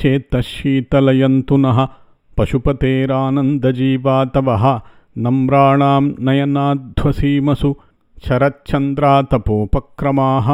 चेत्तः शीतलयन्तु नः पशुपतेरानन्दजीवा तवः नम्राणां नयनाध्वसीमसु शरच्चन्द्रातपोपक्रमाः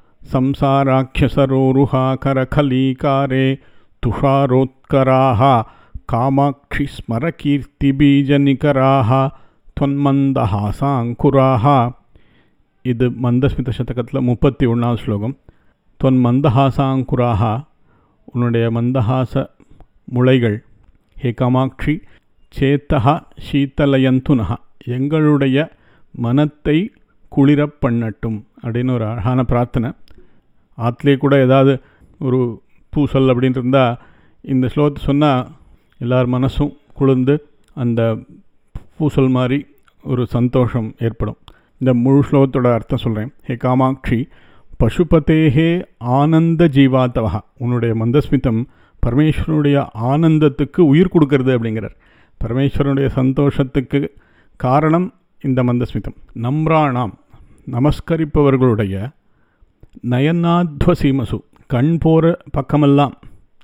संसाराख्यसरोरुहाकरखलीकारे तुषारोत्कराः कामाक्षि स्मरकीर्तिबीजनिकराः त्वन्मन्दहासाङ्कुराः இது மந்தஸ்மித சதகத்தில் முப்பத்தி ஒன்றாவது ஸ்லோகம் தொன் மந்தஹாசாங்குராக உன்னுடைய மந்தஹாச முளைகள் ஹே காமாட்சி சேத்தகா சீத்தலயந்துனஹா எங்களுடைய மனத்தை குளிரப் பண்ணட்டும் அப்படின்னு ஒரு அழகான பிரார்த்தனை ஆற்றுலேயே கூட ஏதாவது ஒரு பூசல் அப்படின்னு இருந்தால் இந்த ஸ்லோகத்தை சொன்னால் எல்லார் மனசும் குளிர்ந்து அந்த பூசல் மாதிரி ஒரு சந்தோஷம் ஏற்படும் இந்த முழு ஸ்லோகத்தோட அர்த்தம் சொல்கிறேன் ஹே காமாட்சி பசுபதேகே ஆனந்த ஜீவாத்தவா உன்னுடைய மந்தஸ்மிதம் பரமேஸ்வரனுடைய ஆனந்தத்துக்கு உயிர் கொடுக்கறது அப்படிங்கிறார் பரமேஸ்வரனுடைய சந்தோஷத்துக்கு காரணம் இந்த மந்தஸ்மிதம் நம்ராணாம் நமஸ்கரிப்பவர்களுடைய நயனாத்வசீமசு கண் போகிற பக்கமெல்லாம்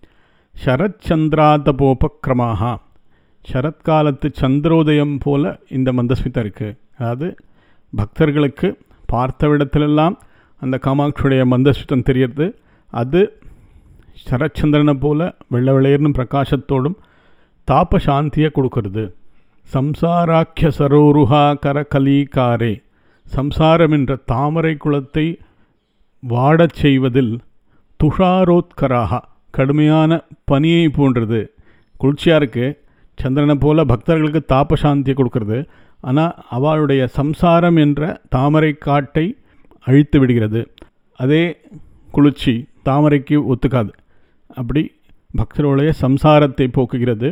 சரச்சந்திராதபோபக்கிரமாக சரத்காலத்து சந்திரோதயம் போல இந்த மந்தஸ்மிதம் இருக்குது அதாவது பக்தர்களுக்கு பார்த்த விடத்திலெல்லாம் அந்த காமாட்சியுடைய மந்தஸ்மிதம் தெரியறது அது சரச்சந்திரனை போல வெள்ளை வெளையர்னு பிரகாசத்தோடும் தாப சாந்தியை கொடுக்கறது சம்சாராக்கிய சரோருஹா கரகலீகாரே சம்சாரம் என்ற தாமரை குளத்தை வாடச் செய்வதில் துஷாரோத்கராக கடுமையான பனியை போன்றது குளிர்ச்சியாக இருக்குது சந்திரனை போல பக்தர்களுக்கு தாப சாந்தியை கொடுக்கறது ஆனால் அவளுடைய சம்சாரம் என்ற தாமரை காட்டை அழித்து விடுகிறது அதே குளிர்ச்சி தாமரைக்கு ஒத்துக்காது அப்படி பக்தர்களுடைய சம்சாரத்தை போக்குகிறது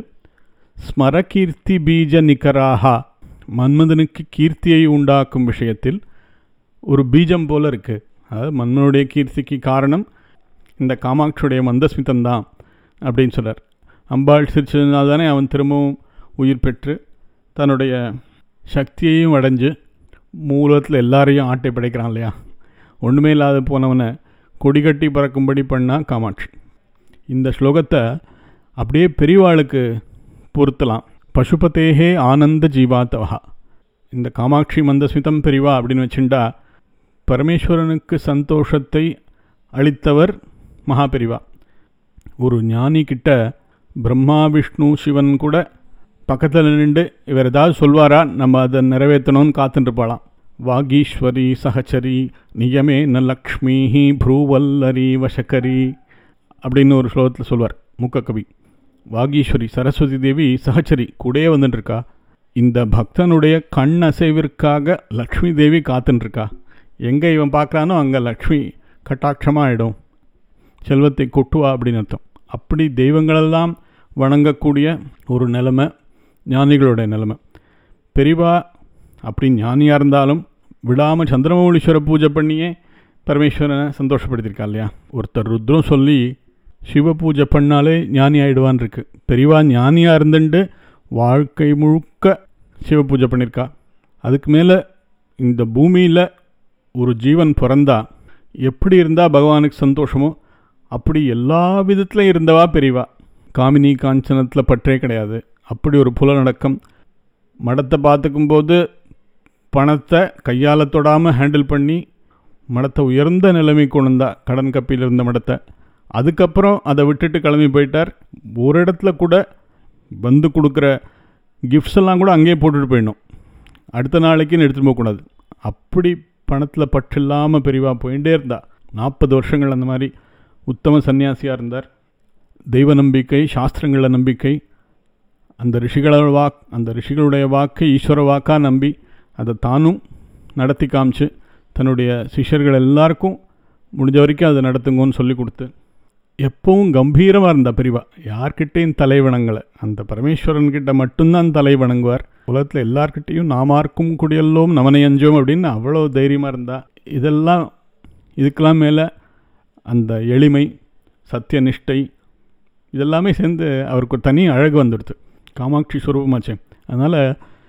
ஸ்மரகீர்த்தி பீஜ நிகராக மன்மதனுக்கு கீர்த்தியை உண்டாக்கும் விஷயத்தில் ஒரு பீஜம் போல இருக்குது அதாவது மன்மனுடைய கீர்த்திக்கு காரணம் இந்த காமாட்சியுடைய மந்தஸ்மிதம் தான் அப்படின்னு சொல்கிறார் அம்பாள் சிரிச்சதுனால தானே அவன் திரும்பவும் உயிர் பெற்று தன்னுடைய சக்தியையும் அடைஞ்சு மூலத்தில் எல்லாரையும் ஆட்டை படைக்கிறான் இல்லையா ஒன்றுமே இல்லாத போனவனை கொடிகட்டி பறக்கும்படி பண்ணால் காமாட்சி இந்த ஸ்லோகத்தை அப்படியே பெரியவாளுக்கு பொருத்தலாம் பசுபதேகே ஆனந்த ஜீவாத்தவா இந்த காமாட்சி மந்தஸ்மிதம் பெரிவா அப்படின்னு வச்சுட்டா பரமேஸ்வரனுக்கு சந்தோஷத்தை அளித்தவர் மகாபெரிவா ஒரு ஞானி கிட்ட பிரம்மா விஷ்ணு சிவன் கூட பக்கத்தில் நின்று இவர் ஏதாவது சொல்வாரா நம்ம அதை நிறைவேற்றணும்னு காத்துட்டுருப்பாளாம் வாகீஸ்வரி சகச்சரி நியமே ந லக்ஷ்மி ப்ரூவல்லரி வசக்கரி அப்படின்னு ஒரு ஸ்லோகத்தில் சொல்வார் மூக்கக்கவி வாகீஸ்வரி சரஸ்வதி தேவி சகச்சரி கூடயே வந்துட்டுருக்கா இந்த பக்தனுடைய கண் அசைவிற்காக லக்ஷ்மி தேவி காத்துட்டுருக்கா எங்கே இவன் பார்க்குறானோ அங்கே லக்ஷ்மி கட்டாட்சமாக ஆகிடும் செல்வத்தை கொட்டுவா அப்படின்னு அர்த்தம் அப்படி தெய்வங்களெல்லாம் வணங்கக்கூடிய ஒரு நிலைமை ஞானிகளுடைய நிலைமை பெரிவா அப்படி ஞானியாக இருந்தாலும் விடாமல் சந்திரமௌலீஸ்வர பூஜை பண்ணியே பரமேஸ்வரனை சந்தோஷப்படுத்தியிருக்கா இல்லையா ஒருத்தர் ருத்ரம் சொல்லி சிவ பூஜை பண்ணாலே ஞானி ஆகிடுவான் இருக்கு பெரியவா ஞானியாக இருந்துட்டு வாழ்க்கை முழுக்க சிவ பூஜை பண்ணியிருக்கா அதுக்கு மேலே இந்த பூமியில் ஒரு ஜீவன் பிறந்தா எப்படி இருந்தால் பகவானுக்கு சந்தோஷமோ அப்படி எல்லா விதத்துலையும் இருந்தவா பெரியவா காமினி காஞ்சனத்தில் பற்றே கிடையாது அப்படி ஒரு புலநடக்கம் மடத்தை பார்த்துக்கும்போது பணத்தை கையால் தொடாமல் ஹேண்டில் பண்ணி மடத்தை உயர்ந்த நிலைமை கொண்டுந்தா கடன் கப்பியில் இருந்த மடத்தை அதுக்கப்புறம் அதை விட்டுட்டு கிளம்பி போயிட்டார் ஒரு இடத்துல கூட வந்து கொடுக்குற கிஃப்ட்ஸ் எல்லாம் கூட அங்கேயே போட்டுட்டு போயிடணும் அடுத்த நாளைக்குன்னு எடுத்துகிட்டு போகக்கூடாது அப்படி பணத்தில் பற்று இல்லாமல் பெரிவா போயிட்டே இருந்தா நாற்பது வருஷங்கள் அந்த மாதிரி உத்தம சன்னியாசியாக இருந்தார் தெய்வ நம்பிக்கை சாஸ்திரங்கள நம்பிக்கை அந்த ரிஷிகளோட வாக் அந்த ரிஷிகளுடைய வாக்கு ஈஸ்வர வாக்காக நம்பி அதை தானும் நடத்தி காமிச்சு தன்னுடைய சிஷ்யர்கள் எல்லாருக்கும் முடிஞ்ச வரைக்கும் அதை நடத்துங்கன்னு சொல்லி கொடுத்து எப்பவும் கம்பீரமாக இருந்தா பெரியவா யார்கிட்டையும் தலை வணங்கலை அந்த பரமேஸ்வரன்கிட்ட மட்டும்தான் தலை வணங்குவார் உலகத்தில் எல்லார்கிட்டையும் நாமார்க்கும் குடியல்லோம் நமனையஞ்சோம் அப்படின்னு அவ்வளோ தைரியமாக இருந்தா இதெல்லாம் இதுக்கெல்லாம் மேலே அந்த எளிமை சத்தியநிஷ்டை இதெல்லாமே சேர்ந்து அவருக்கு ஒரு தனி அழகு வந்துடுது காமாட்சி ஸ்வரூபமாச்சே அதனால்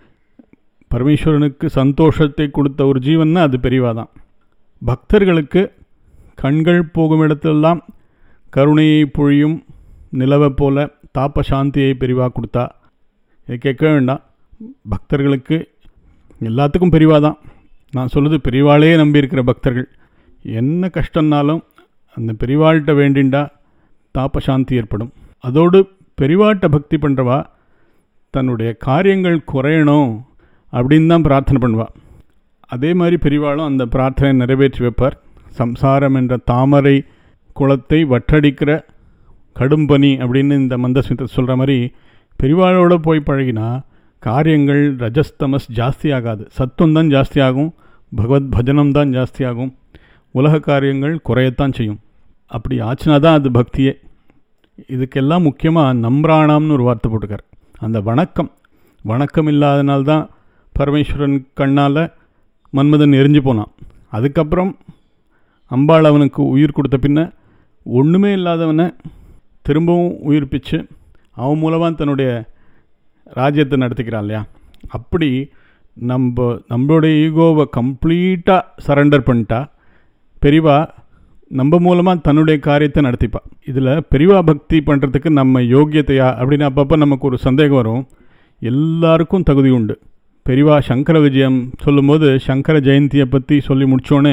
பரமேஸ்வரனுக்கு சந்தோஷத்தை கொடுத்த ஒரு ஜீவன்னா அது பெரியவா தான் பக்தர்களுக்கு கண்கள் போகும் இடத்தெல்லாம் கருணையை பொழியும் நிலவை போல தாப்ப சாந்தியை பெரிவா கொடுத்தா இதை கேட்க வேண்டாம் பக்தர்களுக்கு எல்லாத்துக்கும் பெரிவா தான் நான் சொல்லுது பெரிவாளே நம்பியிருக்கிற பக்தர்கள் என்ன கஷ்டம்னாலும் அந்த பெரிவாள்கிட்ட வேண்டிண்டா தாப்ப சாந்தி ஏற்படும் அதோடு பெரிவாட்ட பக்தி பண்ணுறவா தன்னுடைய காரியங்கள் குறையணும் அப்படின்னு தான் பிரார்த்தனை பண்ணுவா அதே மாதிரி பெரிவாளும் அந்த பிரார்த்தனை நிறைவேற்றி வைப்பார் சம்சாரம் என்ற தாமரை குளத்தை வற்றடிக்கிற கடும்பனி அப்படின்னு இந்த மந்தஸ்மித்தை சொல்கிற மாதிரி பெரிவாளோட போய் பழகினா காரியங்கள் ரஜஸ்தமஸ் ஜாஸ்தி ஆகாது சத்துவம் தான் ஜாஸ்தி ஆகும் பகவத் பஜனம் தான் ஜாஸ்தி ஆகும் உலக காரியங்கள் குறையத்தான் செய்யும் அப்படி ஆச்சுனா தான் அது பக்தியே இதுக்கெல்லாம் முக்கியமாக நம்ராணாம்னு ஒரு வார்த்தை போட்டுக்கார் அந்த வணக்கம் வணக்கம் இல்லாதனால்தான் பரமேஸ்வரன் கண்ணால் மன்மதன் எரிஞ்சு போனான் அதுக்கப்புறம் அம்பாள் அவனுக்கு உயிர் கொடுத்த பின்ன ஒன்றுமே இல்லாதவனை திரும்பவும் உயிர்ப்பிச்சு அவன் மூலமாக தன்னுடைய ராஜ்யத்தை நடத்திக்கிறான் இல்லையா அப்படி நம்ம நம்மளுடைய ஈகோவை கம்ப்ளீட்டாக சரண்டர் பண்ணிட்டா பெரிவா நம்ம மூலமாக தன்னுடைய காரியத்தை நடத்திப்பா இதில் பெரிவா பக்தி பண்ணுறதுக்கு நம்ம யோக்கியத்தையா அப்படின்னு அப்பப்போ நமக்கு ஒரு சந்தேகம் வரும் எல்லாருக்கும் தகுதி உண்டு பெரிவா சங்கர விஜயம் சொல்லும்போது சங்கர ஜெயந்தியை பற்றி சொல்லி முடித்தோடனே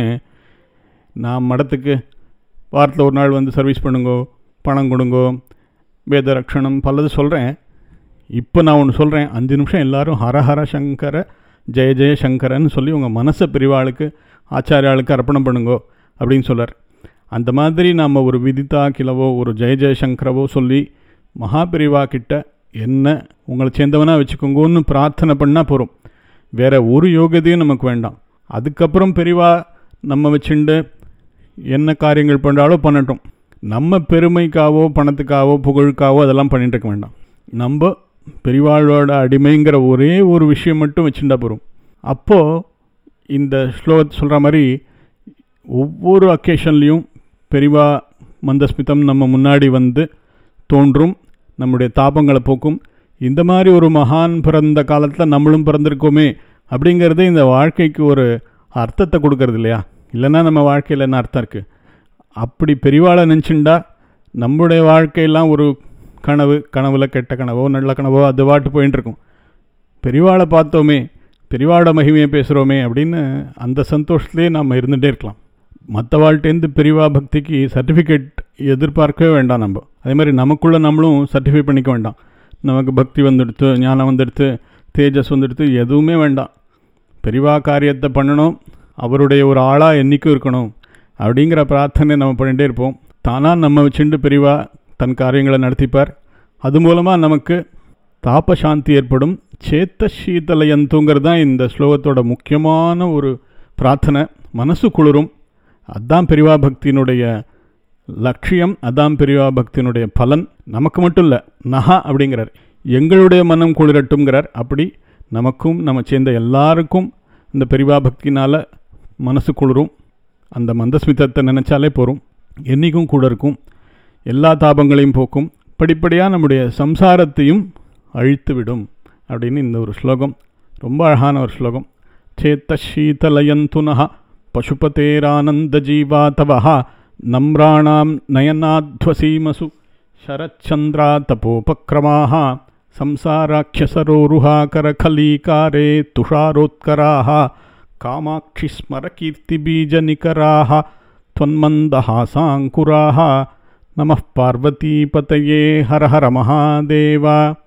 நான் மடத்துக்கு வாரத்தில் ஒரு நாள் வந்து சர்வீஸ் பண்ணுங்கோ பணம் கொடுங்கோ வேத ரக்ஷணம் பலது சொல்கிறேன் இப்போ நான் ஒன்று சொல்கிறேன் அஞ்சு நிமிஷம் எல்லாரும் ஹரஹர சங்கர ஜெய ஜெய சங்கரன்னு சொல்லி உங்கள் மனசை பெரிவாளுக்கு ஆச்சாரியாளுக்கு அர்ப்பணம் பண்ணுங்கோ அப்படின்னு சொல்கிறார் அந்த மாதிரி நாம் ஒரு விதிதா கிலவோ ஒரு ஜெய ஜெயசங்கரவோ சொல்லி மகாபெரிவா கிட்ட என்ன உங்களை சேர்ந்தவனாக வச்சுக்கோங்கன்னு பிரார்த்தனை பண்ணால் போகிறோம் வேறு ஒரு யோகியதையும் நமக்கு வேண்டாம் அதுக்கப்புறம் பெரிவா நம்ம வச்சுண்டு என்ன காரியங்கள் பண்ணுறாலோ பண்ணட்டும் நம்ம பெருமைக்காவோ பணத்துக்காவோ புகழுக்காவோ அதெல்லாம் பண்ணிட்டு இருக்க வேண்டாம் நம்ம பெரிவாளோட அடிமைங்கிற ஒரே ஒரு விஷயம் மட்டும் வச்சுட்டா போகிறோம் அப்போது இந்த ஸ்லோகத்தை சொல்கிற மாதிரி ஒவ்வொரு அக்கேஷன்லேயும் பெரிவா மந்தஸ்மிதம் நம்ம முன்னாடி வந்து தோன்றும் நம்முடைய தாபங்களை போக்கும் இந்த மாதிரி ஒரு மகான் பிறந்த காலத்தில் நம்மளும் பிறந்திருக்கோமே அப்படிங்கிறது இந்த வாழ்க்கைக்கு ஒரு அர்த்தத்தை கொடுக்கறது இல்லையா இல்லைன்னா நம்ம வாழ்க்கையில் என்ன அர்த்தம் இருக்குது அப்படி பெரிவாளை நினச்சிண்டா நம்முடைய வாழ்க்கையெல்லாம் ஒரு கனவு கனவில் கெட்ட கனவோ நல்ல கனவோ அது பாட்டு போயின்னு இருக்கும் பெரிவாளை பார்த்தோமே பெரிவாட மகிமையை பேசுகிறோமே அப்படின்னு அந்த சந்தோஷத்துலேயே நாம் இருந்துகிட்டே இருக்கலாம் மற்ற வாழ்ட்டேருந்து பெரிவா பக்திக்கு சர்டிஃபிகேட் எதிர்பார்க்கவே வேண்டாம் நம்ம அதே மாதிரி நமக்குள்ளே நம்மளும் சர்டிஃபை பண்ணிக்க வேண்டாம் நமக்கு பக்தி வந்துடுத்து ஞானம் வந்துடுத்து தேஜஸ் வந்துடுத்து எதுவுமே வேண்டாம் பெரிவா காரியத்தை பண்ணணும் அவருடைய ஒரு ஆளாக என்றைக்கும் இருக்கணும் அப்படிங்கிற பிரார்த்தனை நம்ம பண்ணிகிட்டே இருப்போம் தானாக நம்ம வச்சுட்டு பெரிவா தன் காரியங்களை நடத்திப்பார் அது மூலமாக நமக்கு தாப சாந்தி ஏற்படும் சேத்த சீதலயந்துங்கிறது தான் இந்த ஸ்லோகத்தோட முக்கியமான ஒரு பிரார்த்தனை மனசு குளிரும் அதான் பெரிவா பக்தியினுடைய லட்சியம் அதான் பெரிவா பக்தியினுடைய பலன் நமக்கு மட்டும் இல்லை நகா அப்படிங்கிறார் எங்களுடைய மனம் குளிரட்டுங்கிறார் அப்படி நமக்கும் நம்ம சேர்ந்த எல்லாருக்கும் இந்த பெரிவா பக்தினால் மனசு குளிரும் அந்த மந்தஸ்மிதத்தை நினச்சாலே போகும் என்றைக்கும் கூட இருக்கும் எல்லா தாபங்களையும் போக்கும் படிப்படியாக நம்முடைய சம்சாரத்தையும் அழித்து விடும் அப்படின்னு இந்த ஒரு ஸ்லோகம் ரொம்ப அழகான ஒரு ஸ்லோகம் சேத்த சீதலயந்துனः பசுபதேரானந்தஜீவா தவः நம்ராணாம் நயனாத்வசீமசு शरच्चन्द्रा तपोपक्रमाः संसाराख्यसरोरुहाकरखलीकारे तुषारोत्कराः कामाक्षिस्मरकीर्तिबीजनिकराः त्वन्मन्दहासाङ्कुराः नमः पार्वतीपतये हर हर महादेव